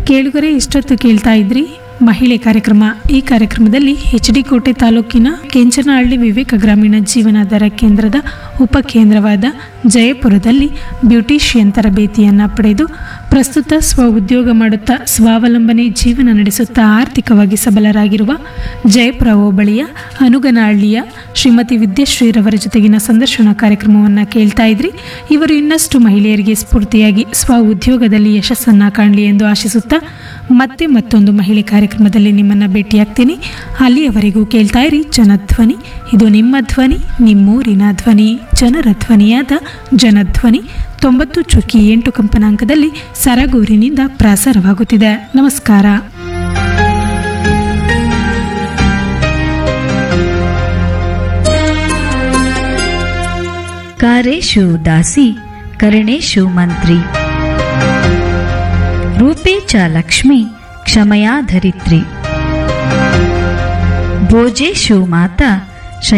ಕೇಳುಗರೆ ಇಷ್ಟೊತ್ತು ಕೇಳ್ತಾ ಇದ್ರಿ ಮಹಿಳೆ ಕಾರ್ಯಕ್ರಮ ಈ ಕಾರ್ಯಕ್ರಮದಲ್ಲಿ ಎಚ್ ಡಿ ಕೋಟೆ ತಾಲೂಕಿನ ಕೆಂಚನಹಳ್ಳಿ ವಿವೇಕ ಗ್ರಾಮೀಣ ಜೀವನಾಧಾರ ಕೇಂದ್ರದ ಉಪಕೇಂದ್ರವಾದ ಜಯಪುರದಲ್ಲಿ ಬ್ಯೂಟಿಷಿಯನ್ ತರಬೇತಿಯನ್ನು ಪಡೆದು ಪ್ರಸ್ತುತ ಸ್ವ ಉದ್ಯೋಗ ಮಾಡುತ್ತಾ ಸ್ವಾವಲಂಬನೆ ಜೀವನ ನಡೆಸುತ್ತಾ ಆರ್ಥಿಕವಾಗಿ ಸಬಲರಾಗಿರುವ ಜಯಪುರ ಹೋಬಳಿಯ ಅನುಗನಹಳ್ಳಿಯ ಶ್ರೀಮತಿ ವಿದ್ಯಾಶ್ರೀರವರ ಜೊತೆಗಿನ ಸಂದರ್ಶನ ಕಾರ್ಯಕ್ರಮವನ್ನು ಕೇಳ್ತಾ ಇದ್ರಿ ಇವರು ಇನ್ನಷ್ಟು ಮಹಿಳೆಯರಿಗೆ ಸ್ಫೂರ್ತಿಯಾಗಿ ಸ್ವ ಉದ್ಯೋಗದಲ್ಲಿ ಯಶಸ್ಸನ್ನು ಕಾಣಲಿ ಎಂದು ಆಶಿಸುತ್ತಾ ಮತ್ತೆ ಮತ್ತೊಂದು ಮಹಿಳೆ ಕಾರ್ಯಕ್ರಮದಲ್ಲಿ ನಿಮ್ಮನ್ನು ಭೇಟಿಯಾಗ್ತೀನಿ ಅಲ್ಲಿಯವರೆಗೂ ಕೇಳ್ತಾ ಇರಿ ಜನಧ್ವನಿ ಇದು ನಿಮ್ಮ ಧ್ವನಿ ನಿಮ್ಮೂರಿನ ಧ್ವನಿ ಜನರ ಧ್ವನಿಯಾದ ಜನಧ್ವನಿ ತೊಂಬತ್ತು ಚುಕ್ಕಿ ಎಂಟು ಕಂಪನಾಂಕದಲ್ಲಿ ಸರಗೂರಿನಿಂದ ಪ್ರಸಾರವಾಗುತ್ತಿದೆ ನಮಸ್ಕಾರ ಕಾರೇಶು ದಾಸಿ ಕರಣೇಶು ಮಂತ್ರಿ ರೂಪೇ ಚ ಲಕ್ಷ್ಮಿ ಕ್ಷಮಯಾ ಧರಿತ್ರಿ ಭೋಜೇಶು ಮಾತಾ